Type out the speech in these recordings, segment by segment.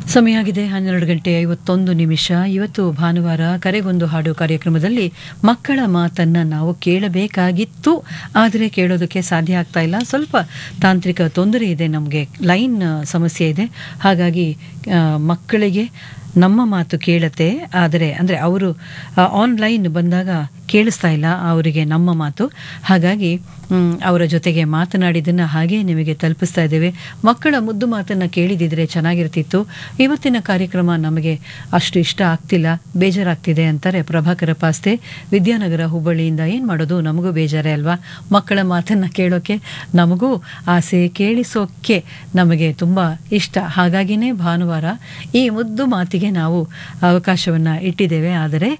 ಸಮಯ ಆಗಿದೆ ಹನ್ನೆರಡು ಗಂಟೆ ಐವತ್ತೊಂದು ನಿಮಿಷ ಇವತ್ತು ಭಾನುವಾರ ಕರೆಗೊಂದು ಹಾಡು ಕಾರ್ಯಕ್ರಮದಲ್ಲಿ ಮಕ್ಕಳ ಮಾತನ್ನ ನಾವು ಕೇಳಬೇಕಾಗಿತ್ತು ಆದರೆ ಕೇಳೋದಕ್ಕೆ ಸಾಧ್ಯ ಆಗ್ತಾ ಇಲ್ಲ ಸ್ವಲ್ಪ ತಾಂತ್ರಿಕ ತೊಂದರೆ ಇದೆ ನಮಗೆ ಲೈನ್ ಸಮಸ್ಯೆ ಇದೆ ಹಾಗಾಗಿ ಆ, ಮಕ್ಕಳಿಗೆ ನಮ್ಮ ಮಾತು ಕೇಳತ್ತೆ ಆದರೆ ಅಂದರೆ ಅವರು ಆನ್ಲೈನ್ ಬಂದಾಗ ಕೇಳಿಸ್ತಾ ಇಲ್ಲ ಅವರಿಗೆ ನಮ್ಮ ಮಾತು ಹಾಗಾಗಿ ಮ್, ಅವರ ಜೊತೆಗೆ ಮಾತನಾಡಿದ್ದನ್ನು ಹಾಗೇ ನಿಮಗೆ ತಲುಪಿಸ್ತಾ ಇದ್ದೇವೆ ಮಕ್ಕಳ ಮುದ್ದು ಮಾತನ್ನು ಕೇಳಿದಿದ್ರೆ ಚೆನ್ನಾಗಿರ್ತಿತ್ತು ಇವತ್ತಿನ ಕಾರ್ಯಕ್ರಮ ನಮಗೆ ಅಷ್ಟು ಇಷ್ಟ ಆಗ್ತಿಲ್ಲ ಬೇಜಾರಾಗ್ತಿದೆ ಅಂತಾರೆ ಪ್ರಭಾಕರ ಪಾಸ್ತೆ ವಿದ್ಯಾನಗರ ಹುಬ್ಬಳ್ಳಿಯಿಂದ ಏನು ಮಾಡೋದು ನಮಗೂ ಬೇಜಾರೇ ಅಲ್ವಾ ಮಕ್ಕಳ ಮಾತನ್ನು ಕೇಳೋಕ್ಕೆ ನಮಗೂ ಆಸೆ ಕೇಳಿಸೋಕ್ಕೆ ನಮಗೆ ತುಂಬ ಇಷ್ಟ ಹಾಗಾಗಿನೇ ಭಾನುವಾರ ಈ ಮುದ್ದು ಮಾತಿಗೆ ನಾವು ಅವಕಾಶವನ್ನು ಇಟ್ಟಿದ್ದೇವೆ ಆದರೆ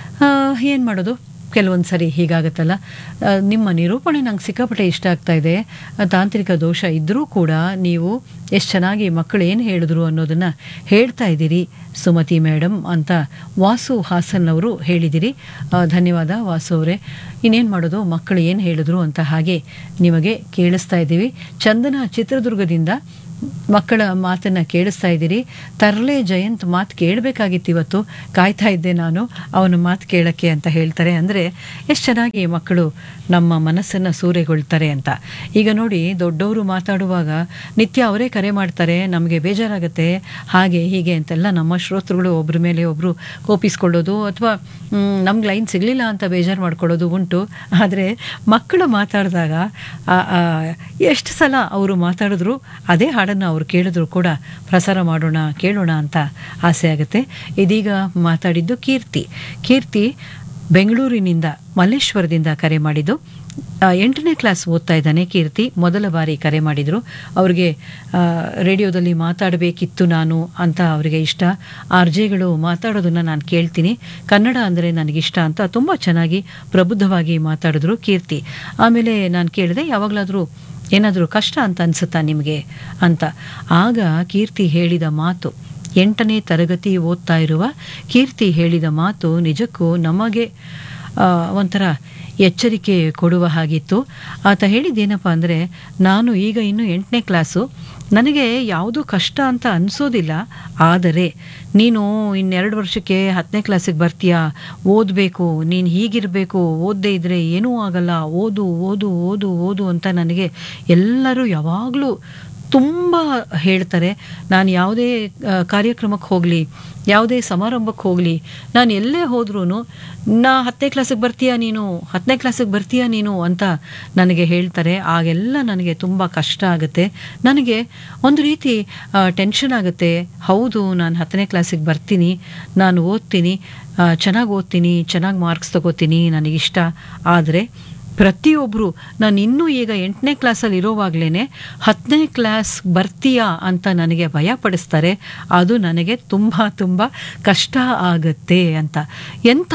ಏನು ಮಾಡೋದು ಕೆಲವೊಂದು ಸರಿ ಹೀಗಾಗತ್ತಲ್ಲ ಆ, ನಿಮ್ಮ ನಿರೂಪಣೆ ನಂಗೆ ಸಿಕ್ಕಾಪಟ್ಟೆ ಇಷ್ಟ ಆಗ್ತಾ ಇದೆ ಆ, ತಾಂತ್ರಿಕ ದೋಷ ಇದ್ದರೂ ಕೂಡ ನೀವು ಎಷ್ಟು ಚೆನ್ನಾಗಿ ಮಕ್ಕಳು ಏನು ಹೇಳಿದ್ರು ಅನ್ನೋದನ್ನು ಹೇಳ್ತಾ ಇದ್ದೀರಿ ಸುಮತಿ ಮೇಡಮ್ ಅಂತ ವಾಸು ಹಾಸನ್ ಅವರು ಹೇಳಿದಿರಿ ಆ, ಧನ್ಯವಾದ ವಾಸು ಅವರೇ ಇನ್ನೇನು ಮಾಡೋದು ಮಕ್ಕಳು ಏನು ಹೇಳಿದ್ರು ಅಂತ ಹಾಗೆ ನಿಮಗೆ ಕೇಳಿಸ್ತಾ ಇದ್ದೀವಿ ಚಂದನ ಚಿತ್ರದುರ್ಗದಿಂದ ಮಕ್ಕಳ ಮಾತನ್ನ ಕೇಳಿಸ್ತಾ ಇದ್ದೀರಿ ತರ್ಲೆ ಜಯಂತ್ ಮಾತು ಕೇಳಬೇಕಾಗಿತ್ತು ಇವತ್ತು ಕಾಯ್ತಾ ಇದ್ದೆ ನಾನು ಅವನ ಮಾತು ಕೇಳಕ್ಕೆ ಅಂತ ಹೇಳ್ತಾರೆ ಅಂದರೆ ಎಷ್ಟು ಚೆನ್ನಾಗಿ ಮಕ್ಕಳು ನಮ್ಮ ಮನಸ್ಸನ್ನು ಸೂರೆಗೊಳ್ತಾರೆ ಅಂತ ಈಗ ನೋಡಿ ದೊಡ್ಡವರು ಮಾತಾಡುವಾಗ ನಿತ್ಯ ಅವರೇ ಕರೆ ಮಾಡ್ತಾರೆ ನಮಗೆ ಬೇಜಾರಾಗುತ್ತೆ ಹಾಗೆ ಹೀಗೆ ಅಂತೆಲ್ಲ ನಮ್ಮ ಶ್ರೋತೃಗಳು ಒಬ್ಬರ ಮೇಲೆ ಒಬ್ಬರು ಕೋಪಿಸ್ಕೊಳ್ಳೋದು ಅಥವಾ ನಮ್ಗೆ ಲೈನ್ ಸಿಗಲಿಲ್ಲ ಅಂತ ಬೇಜಾರು ಮಾಡ್ಕೊಳ್ಳೋದು ಉಂಟು ಆದರೆ ಮಕ್ಕಳು ಮಾತಾಡಿದಾಗ ಆ- ಆ, ಎಷ್ಟು ಸಲ ಅವರು ಮಾತಾಡಿದ್ರು ಅದೇ ಹಾಡನ್ನು ಅವರು ಕೇಳಿದ್ರು ಕೂಡ ಪ್ರಸಾರ ಮಾಡೋಣ ಕೇಳೋಣ ಅಂತ ಆಸೆ ಆಗುತ್ತೆ ಇದೀಗ ಮಾತಾಡಿದ್ದು ಕೀರ್ತಿ ಕೀರ್ತಿ ಬೆಂಗಳೂರಿನಿಂದ ಮಲ್ಲೇಶ್ವರದಿಂದ ಕರೆ ಮಾಡಿದ್ದು ಆ, ಎಂಟನೇ ಕ್ಲಾಸ್ ಓದ್ತಾ ಇದ್ದಾನೆ ಕೀರ್ತಿ ಮೊದಲ ಬಾರಿ ಕರೆ ಮಾಡಿದರು ಅವ್ರಿಗೆ ಆ, ರೇಡಿಯೋದಲ್ಲಿ ಮಾತಾಡಬೇಕಿತ್ತು ನಾನು ಅಂತ ಅವರಿಗೆ ಇಷ್ಟ ಆರ್ ಜೆಗಳು ಮಾತಾಡೋದನ್ನು ನಾನು ಕೇಳ್ತೀನಿ ಕನ್ನಡ ಅಂದರೆ ನನಗಿಷ್ಟ ಅಂತ ತುಂಬ ಚೆನ್ನಾಗಿ ಪ್ರಬುದ್ಧವಾಗಿ ಮಾತಾಡಿದ್ರು ಕೀರ್ತಿ ಆಮೇಲೆ ನಾನು ಕೇಳಿದೆ ಯಾವಾಗಲಾದರೂ ಏನಾದರೂ ಕಷ್ಟ ಅಂತ ಅನಿಸುತ್ತಾ ನಿಮಗೆ ಅಂತ ಆಗ ಕೀರ್ತಿ ಹೇಳಿದ ಮಾತು ಎಂಟನೇ ತರಗತಿ ಓದ್ತಾ ಇರುವ ಕೀರ್ತಿ ಹೇಳಿದ ಮಾತು ನಿಜಕ್ಕೂ ನಮಗೆ ಆ, ಒಂಥರ ಎಚ್ಚರಿಕೆ ಕೊಡುವ ಹಾಗಿತ್ತು ಆತ ಹೇಳಿದ್ದೇನಪ್ಪ ಅಂದರೆ ನಾನು ಈಗ ಇನ್ನು ಎಂಟನೇ ಕ್ಲಾಸು ನನಗೆ ಯಾವುದೂ ಕಷ್ಟ ಅಂತ ಅನಿಸೋದಿಲ್ಲ ಆದರೆ ನೀನು ಇನ್ನೆರಡು ವರ್ಷಕ್ಕೆ ಹತ್ತನೇ ಕ್ಲಾಸಿಗೆ ಬರ್ತೀಯಾ ಓದಬೇಕು ನೀನು ಹೀಗಿರಬೇಕು ಓದದೇ ಇದ್ದರೆ ಏನೂ ಆಗಲ್ಲ ಓದು ಓದು ಓದು ಓದು ಅಂತ ನನಗೆ ಎಲ್ಲರೂ ಯಾವಾಗಲೂ ತುಂಬ ಹೇಳ್ತಾರೆ ನಾನು ಯಾವುದೇ ಆ, ಕಾರ್ಯಕ್ರಮಕ್ಕೆ ಹೋಗಲಿ ಯಾವುದೇ ಸಮಾರಂಭಕ್ಕೆ ಹೋಗಲಿ ನಾನು ಎಲ್ಲೇ ಹೋದ್ರೂ ನಾ ಹತ್ತನೇ ಕ್ಲಾಸಿಗೆ ಬರ್ತೀಯಾ ನೀನು ಹತ್ತನೇ ಕ್ಲಾಸಿಗೆ ಬರ್ತೀಯಾ ನೀನು ಅಂತ ನನಗೆ ಹೇಳ್ತಾರೆ ಆಗೆಲ್ಲ ನನಗೆ ತುಂಬ ಕಷ್ಟ ಆಗುತ್ತೆ ನನಗೆ ಒಂದು ರೀತಿ ಟೆನ್ಷನ್ ಆಗುತ್ತೆ ಹೌದು ನಾನು ಹತ್ತನೇ ಕ್ಲಾಸಿಗೆ ಬರ್ತೀನಿ ನಾನು ಓದ್ತೀನಿ ಚೆನ್ನಾಗಿ ಓದ್ತೀನಿ ಚೆನ್ನಾಗಿ ಮಾರ್ಕ್ಸ್ ತಗೋತೀನಿ ನನಗಿಷ್ಟ ಆದರೆ ಪ್ರತಿಯೊಬ್ಬರು ನಾನು ಇನ್ನೂ ಈಗ ಎಂಟನೇ ಕ್ಲಾಸಲ್ಲಿ ಇರೋವಾಗಲೇ ಹತ್ತನೇ ಕ್ಲಾಸ್ ಬರ್ತೀಯಾ ಅಂತ ನನಗೆ ಭಯಪಡಿಸ್ತಾರೆ ಅದು ನನಗೆ ತುಂಬ ತುಂಬ ಕಷ್ಟ ಆಗುತ್ತೆ ಅಂತ ಎಂಥ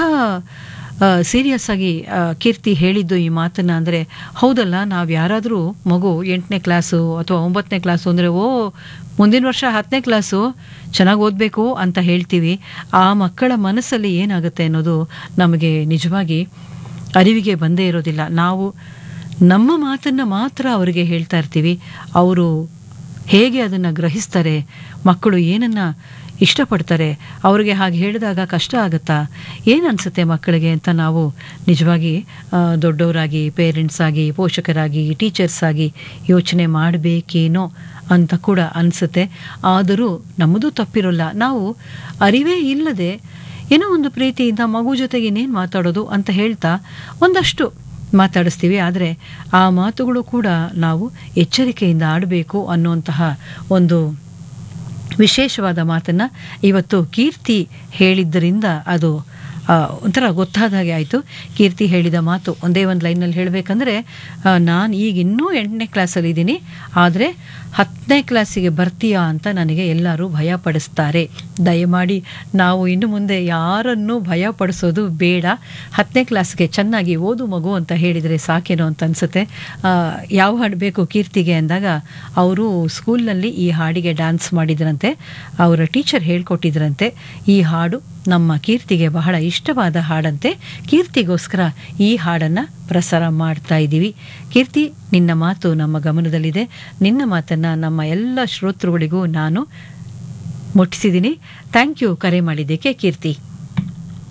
ಸೀರಿಯಸ್ ಆಗಿ ಆ, ಕೀರ್ತಿ ಹೇಳಿದ್ದು ಈ ಮಾತನ್ನು ಅಂದರೆ ಹೌದಲ್ಲ ನಾವು ಯಾರಾದರೂ ಮಗು ಎಂಟನೇ ಕ್ಲಾಸು ಅಥವಾ ಒಂಬತ್ತನೇ ಕ್ಲಾಸು ಅಂದರೆ ಓ ಮುಂದಿನ ವರ್ಷ ಹತ್ತನೇ ಕ್ಲಾಸು ಚೆನ್ನಾಗಿ ಓದಬೇಕು ಅಂತ ಹೇಳ್ತೀವಿ ಆ ಮಕ್ಕಳ ಮನಸ್ಸಲ್ಲಿ ಏನಾಗುತ್ತೆ ಅನ್ನೋದು ನಮಗೆ ನಿಜವಾಗಿ ಅರಿವಿಗೆ ಬಂದೇ ಇರೋದಿಲ್ಲ ನಾವು ನಮ್ಮ ಮಾತನ್ನು ಮಾತ್ರ ಅವರಿಗೆ ಹೇಳ್ತಾ ಇರ್ತೀವಿ ಅವರು ಹೇಗೆ ಅದನ್ನು ಗ್ರಹಿಸ್ತಾರೆ ಮಕ್ಕಳು ಏನನ್ನು ಇಷ್ಟಪಡ್ತಾರೆ ಅವ್ರಿಗೆ ಹಾಗೆ ಹೇಳಿದಾಗ ಕಷ್ಟ ಆಗುತ್ತಾ ಏನು ಅನಿಸುತ್ತೆ ಮಕ್ಕಳಿಗೆ ಅಂತ ನಾವು ನಿಜವಾಗಿ ಆ, ದೊಡ್ಡವರಾಗಿ ಪೇರೆಂಟ್ಸ್ ಆಗಿ ಪೋಷಕರಾಗಿ ಟೀಚರ್ಸ್ ಆಗಿ ಯೋಚನೆ ಮಾಡಬೇಕೇನೋ ಅಂತ ಕೂಡ ಅನಿಸುತ್ತೆ ಆದರೂ ನಮ್ಮದು ತಪ್ಪಿರೋಲ್ಲ ನಾವು ಅರಿವೇ ಇಲ್ಲದೆ ಏನೋ ಒಂದು ಪ್ರೀತಿಯಿಂದ ಮಗು ಜೊತೆಗೆ ಇನ್ನೇನು ಮಾತಾಡೋದು ಅಂತ ಹೇಳ್ತಾ ಒಂದಷ್ಟು ಮಾತಾಡಿಸ್ತೀವಿ ಆದರೆ ಆ ಮಾತುಗಳು ಕೂಡ ನಾವು ಎಚ್ಚರಿಕೆಯಿಂದ ಆಡಬೇಕು ಅನ್ನುವಂತಹ ಒಂದು ವಿಶೇಷವಾದ ಮಾತನ್ನು ಇವತ್ತು ಕೀರ್ತಿ ಹೇಳಿದ್ದರಿಂದ ಅದು ಆ, ಒಂಥರ ಗೊತ್ತಾದ ಹಾಗೆ ಆಯಿತು ಕೀರ್ತಿ ಹೇಳಿದ ಮಾತು ಒಂದೇ ಒಂದು ಲೈನಲ್ಲಿ ಹೇಳಬೇಕಂದ್ರೆ ನಾನು ಈಗ ಇನ್ನೂ ಎಂಟನೇ ಕ್ಲಾಸಲ್ಲಿ ಇದ್ದೀನಿ ಆದರೆ ಹತ್ತನೇ ಕ್ಲಾಸಿಗೆ ಬರ್ತೀಯಾ ಅಂತ ನನಗೆ ಎಲ್ಲರೂ ಭಯಪಡಿಸ್ತಾರೆ ದಯಮಾಡಿ ನಾವು ಇನ್ನು ಮುಂದೆ ಯಾರನ್ನೂ ಭಯಪಡಿಸೋದು ಬೇಡ ಹತ್ತನೇ ಕ್ಲಾಸ್ಗೆ ಚೆನ್ನಾಗಿ ಓದು ಮಗು ಅಂತ ಹೇಳಿದರೆ ಸಾಕೇನೋ ಅಂತ ಅನಿಸುತ್ತೆ ಯಾವ ಹಾಡು ಬೇಕು ಕೀರ್ತಿಗೆ ಅಂದಾಗ ಅವರು ಸ್ಕೂಲ್ನಲ್ಲಿ ಈ ಹಾಡಿಗೆ ಡ್ಯಾನ್ಸ್ ಮಾಡಿದ್ರಂತೆ ಅವರ ಟೀಚರ್ ಹೇಳ್ಕೊಟ್ಟಿದ್ರಂತೆ ಈ ಹಾಡು ನಮ್ಮ ಕೀರ್ತಿಗೆ ಬಹಳ ಇಷ್ಟವಾದ ಹಾಡಂತೆ ಕೀರ್ತಿಗೋಸ್ಕರ ಈ ಹಾಡನ್ನು ಪ್ರಸಾರ ಮಾಡ್ತಾ ಇದ್ದೀವಿ ಕೀರ್ತಿ ನಿನ್ನ ಮಾತು ನಮ್ಮ ಗಮನದಲ್ಲಿದೆ ನಿನ್ನ ಮಾತನ್ನು ನಮ್ಮ ಎಲ್ಲ ಶ್ರೋತೃಗಳಿಗೂ ನಾನು ಮುಟ್ಟಿಸಿದ್ದೀನಿ ಥ್ಯಾಂಕ್ ಯು ಕರೆ ಮಾಡಿದ್ದಕ್ಕೆ ಕೀರ್ತಿ